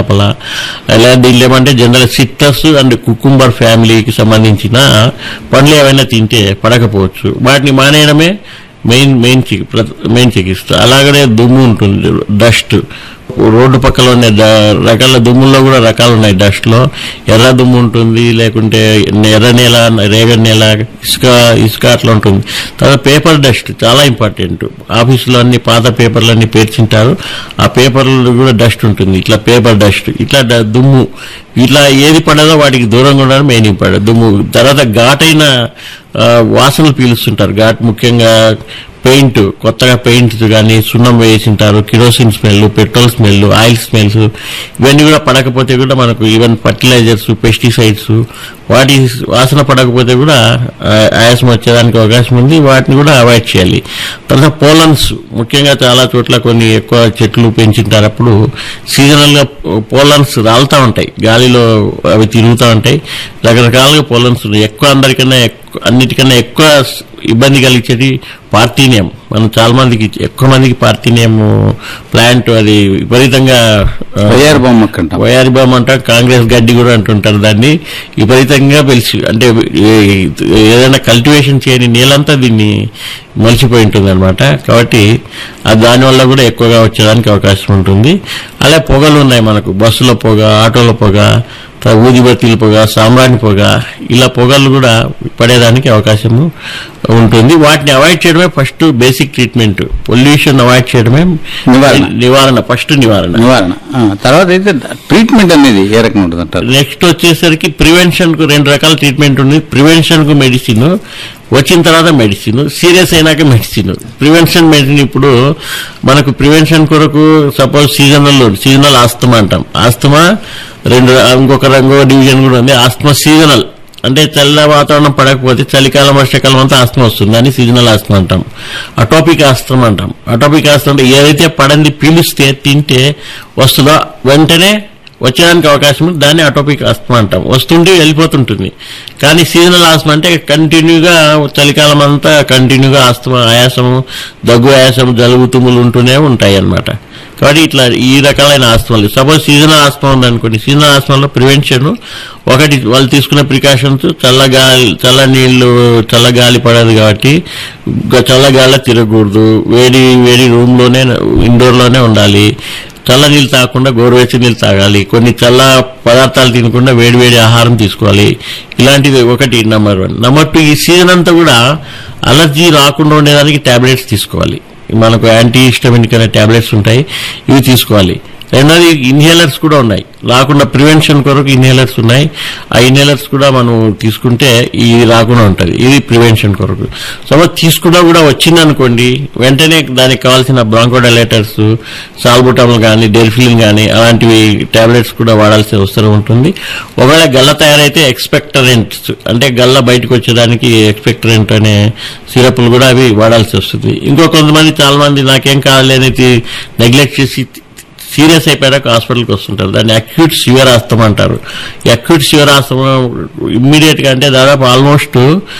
లోపల అలా దీనిలో ఏమంటే జనరల్ సిట్రస్ అండ్ కుకుంబర్ ఫ్యామిలీకి సంబంధించిన పండ్లు ఏమైనా తింటే పడకపోవచ్చు వాటిని మానేయడమే మెయిన్ మెయిన్ చి- ప్ర- మెయిన్ చికిత్స అలాగనే దుమ్ము ఉంటుంది డస్ట్ రోడ్డు పక్కల ఉండే ద- రకాల దుమ్ముల్లో కూడా రకాలు ఉన్నాయి డస్ట్ లో ఎర్ర దుమ్ము ఉంటుంది లేకుంటే ఎర్ర నేల రేగడి నేల ఇసుక ఇసుక అట్లా ఉంటుంది తర్వాత పేపర్ డస్ట్ చాలా ఇంపార్టెంట్ ఆఫీసులో అన్ని పాత పేపర్లన్నీ పేర్చింటారు ఆ పేపర్లు కూడా డస్ట్ ఉంటుంది ఇట్లా పేపర్ డస్ట్ ఇట్లా డ- దుమ్ము ఇట్లా ఏది పడదో వాటికి దూరంగా ఉండడం మెయిన్ ఇంపార్టెంట్ దుమ్ము తర్వాత ఘాటైన ఆ, వాసనలు పీలుస్తుంటారు ఘాట్ ముఖ్యంగా పెయింట్ కొత్తగా పెయింట్ కానీ సున్నం వేసింటారు kerosene smell petrol smell oil smells ఇవన్నీ కూడా పడకపోతే కూడా మనకు ఈవెన్ ఫర్టిలైజర్స్ పెస్టిసైడ్స్ వాటి వాసన పడకపోతే కూడా ఆ, ఆయాసం వచ్చేదానికి అవకాశం ఉంది వాటిని కూడా అవాయిడ్ చేయాలి తర్వాత పోలన్స్ ముఖ్యంగా చాలా చోట్ల కొన్ని ఎక్కువ చెట్లు పెంచుంటారు అప్పుడు సీజనల్ గా పోలన్స్ రాలుతా ఉంటాయి గాలిలో అవి తిరుగుతూ ఉంటాయి రకరకాలుగా పోలన్స్ ఉన్నాయి ఎక్కువ అందరికన్నా ఎక్కువ అన్నిటికన్నా ఎక్కువ ఇబ్బంది కలిగించేది పార్థీనియం మనం చాలా మందికి ఎక్కువ మందికి పార్థీనియం ప్లాంట్ అది విపరీతంగా ఆ, వయ్యారు బొమ్మ అంటాం వయారి బామ్ అంటాం కాంగ్రెస్ గడ్డి కూడా అంటుంటారు దాన్ని విపరీతంగా పెలిసి అంటే ఏ- ఏదైనా కల్టివేషన్ చేయని నీళ్ళంతా దీన్ని మలిచిపోయి ఉంటుంది అనమాట కాబట్టి ఆ దానివల్ల కూడా ఎక్కువగా వచ్చేదానికి అవకాశం ఉంటుంది అలా పొగలు ఉన్నాయి మనకు బస్సులో పొగ ఆటోలో పొగ తర్వాత ఊదిబత్తీల పొగ సాంబ్రాణి పొగ ఇలా పొగలు కూడా పడేదానికి అవకాశం ఉంటుంది వాటిని అవాయిడ్ చేయడమే first basic treatment pollution avoid చేయడమే నివారణ. నివారణ ఫస్ట్ నివారణ నివారణ ఆ, తర్వాత అయితే ట్రీట్మెంట్ అనేది ఏ రకంగా ఉంటుంది అంటారు నెక్స్ట్ వచ్చేసరికి ప్రివెన్షన్ కు రెండు రకాల ట్రీట్మెంట్ ఉంది ప్రివెన్షన్ కు మెడిసిన్ వచ్చిన తర్వాత మెడిసిన్ సీరియస్ అయినాక మెడిసిన్ ప్రివెన్షన్ మెడిసిన్ ఇప్పుడు మనకు ప్రివెన్షన్ కొరకు సపోజ్ సీజనల్ సీజనల్ ఆస్తమా అంటాం ఆస్తమా రెండు ఇంకొక రంగు డివిజన్ కూడా ఉంది ఆస్తమా సీజనల్ అంటే చల్ల వాతావరణం పడకపోతే చలికాలం వర్షాకాలం అంతా ఆస్తమా వస్తుంది అని సీజనల్ ఆస్తమా అంటాం అటోపిక్ ఆస్తమా అంటాం అటోపిక్ ఆస్తమా అంటే ఏదైతే పడంది పీలిస్తే తింటే వస్తుందో వెంటనే వచ్చేదానికి అవకాశం ఉంది దాన్ని అటోపిక్ ఆస్తమా అంటాం వస్తుంటే వెళ్ళిపోతుంటుంది కానీ సీజనల్ ఆస్తమా అంటే కంటిన్యూగా చలికాలం అంతా కంటిన్యూగా ఆస్తమా ఆయాసము దగ్గు ఆయాసం జలుబు తుమ్ములు ఉంటూనే ఉంటాయి అన్నమాట కాబట్టి ఇట్లా ఈ రకాలైన ఆస్తమాలు సపోజ్ సీజనల్ ఆస్తమా ఉందనుకోండి సీజనల్ ఆస్తమాలో ప్రివెన్షన్ ఒకటి వాళ్ళు తీసుకునే ప్రికాషన్స్ చల్ల గాలి చల్ల నీళ్లు చల్ల గాలి పడదు కాబట్టి గ- చల్ల గాలిలో తిరగకూడదు వేడి వేడి రూమ్ లోనే ఇండోర్ లోనే ఉండాలి చల్ల నీళ్ళు తాగకుండా గోరువెచ్చని నీళ్ళు తాగాలి కొన్ని చల్ల పదార్థాలు తినకుండా వేడి వేడి ఆహారం తీసుకోవాలి ఇలాంటిది ఒకటి నెంబర్ వన్ నెంబర్ టూ ఈ సీజన్ అంతా కూడా అలర్జీ రాకుండా ఉండేదానికి టాబ్లెట్స్ తీసుకోవాలి మనకు యాంటీ హిస్టమినిక్ అనే టాబ్లెట్స్ ఉంటాయి ఇవి తీసుకోవాలి రెండోది ఇన్హేలర్స్ కూడా ఉన్నాయి రాకుండా ప్రివెన్షన్ కొరకు ఇన్హేలర్స్ ఉన్నాయి ఆ ఇన్హేలర్స్ కూడా మనం తీసుకుంటే ఇది రాకుండా ఉంటుంది ఇది ప్రివెన్షన్ కొరకు సపోజ్ తీసుకున్నా కూడా వచ్చిందనుకోండి వెంటనే దానికి కావాల్సిన బ్రాంకోడైలేటర్స్ సాల్బుటమల్ కానీ డెల్ఫిలిన్ కానీ అలాంటివి టాబ్లెట్స్ కూడా వాడాల్సిన అవసరం ఉంటుంది ఒకవేళ గల్ల తయారైతే ఎక్స్పెక్టరెంట్స్ అంటే గల్ల బయటకు వచ్చేదానికి ఎక్స్పెక్టరెంట్ అనే సిరప్లు కూడా అవి వాడాల్సి వస్తుంది ఇంకో కొంతమంది చాలా మంది నాకేం కావాలని నెగ్లెక్ట్ చేసి సీరియస్ అయిపోయాక హాస్పిటల్కి వస్తుంటారు దాన్ని అక్యూట్ సివియర్ ఆస్తమా అంటారు ఈ అక్యూట్ సివియర్ ఆస్తమా ఇమ్మీడియట్ గా అంటే దాదాపు ఆల్మోస్ట్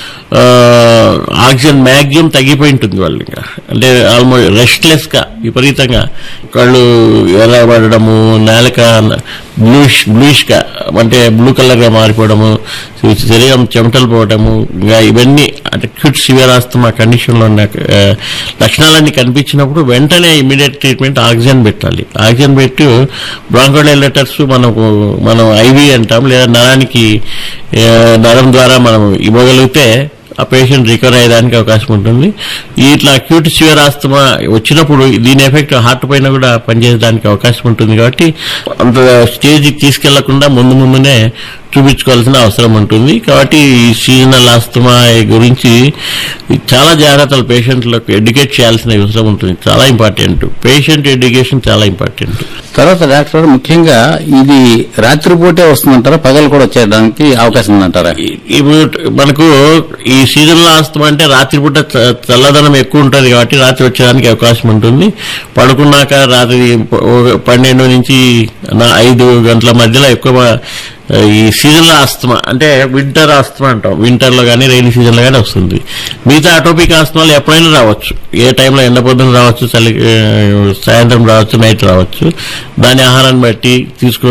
ఆక్సిజన్ మ్యాక్సిమం తగ్గిపోయి ఉంటుంది వాళ్ళు ఇంకా అంటే ఆల్మోస్ట్ రెస్ట్లెస్ గా విపరీతంగా కళ్ళు ఎర్రబడము నేలక బ్లూష్ బ్లూయిష్ గా అంటే బ్లూ కలర్ గా మారిపోవడము శరీరం చెమటలు పోవడము ఇంకా ఇవన్నీ అంటే క్యూట్ సివియర్ ఆస్తమా కండిషన్ లో ఉన్న ఆ, లక్షణాలన్నీ కనిపించినప్పుడు వెంటనే ఇమీడియట్ ట్రీట్మెంట్ ఆక్సిజన్ పెట్టాలి ఆక్సిజన్ పెట్టి బ్రాంకోడైలేటర్స్ మనకు మనం ఐవి అంటాం లేదా నరానికి ఆ, నరం ద్వారా మనం ఇవ్వగలిగితే ఆ పేషెంట్ రికవర్ అయ్యేదానికి అవకాశం ఉంటుంది ఈ ఇట్లా అక్యూట్ సివియర్ ఆస్తమా వచ్చినప్పుడు దీని ఎఫెక్ట్ హార్ట్ పైన కూడా పనిచేయడానికి అవకాశం ఉంటుంది కాబట్టి అంత స్టేజ్కి తీసుకెళ్లకుండా ముందు ముందునే చూపించుకోవాల్సిన అవసరం ఉంటుంది కాబట్టి ఈ సీజనల్ ఆస్తమా గురించి చాలా జాగ్రత్తలు పేషెంట్లకు ఎడ్యుకేట్ చేయాల్సిన అవసరం ఉంటుంది చాలా ఇంపార్టెంట్ పేషెంట్ ఎడ్యుకేషన్ చాలా ఇంపార్టెంట్ తర్వాత డాక్టర్ ముఖ్యంగా ఇది రాత్రిపూటే వస్తుందంటారా పగలు కూడా వచ్చేయడానికి అవకాశం ఉందంటారా ఈ- ఇప్పుడు మనకు ఈ సీజన్ లో ఆస్తమా అంటే రాత్రిపూట చ- చల్లదనం ఎక్కువ ఉంటుంది కాబట్టి రాత్రి వచ్చేదానికి అవకాశం ఉంటుంది పడుకున్నాక రాత్రి ప- ఒక పన్నెండు నుంచి నా- ఐదు గంటల మధ్యలో ఎక్కువ ఈ సీజన్ లో ఆస్తమా అంటే వింటర్ ఆస్తమా అంటాం వింటర్ లో కానీ రైనీ సీజన్ లో కానీ వస్తుంది మిగతా అటోపిక్ ఆస్తమాలు ఎప్పుడైనా రావచ్చు ఏ టైంలో ఎండ పొద్దున రావచ్చు చలి ఆ, సాయంత్రం రావచ్చు నైట్ రావచ్చు దాని ఆహారాన్ని బట్టి తీసుకో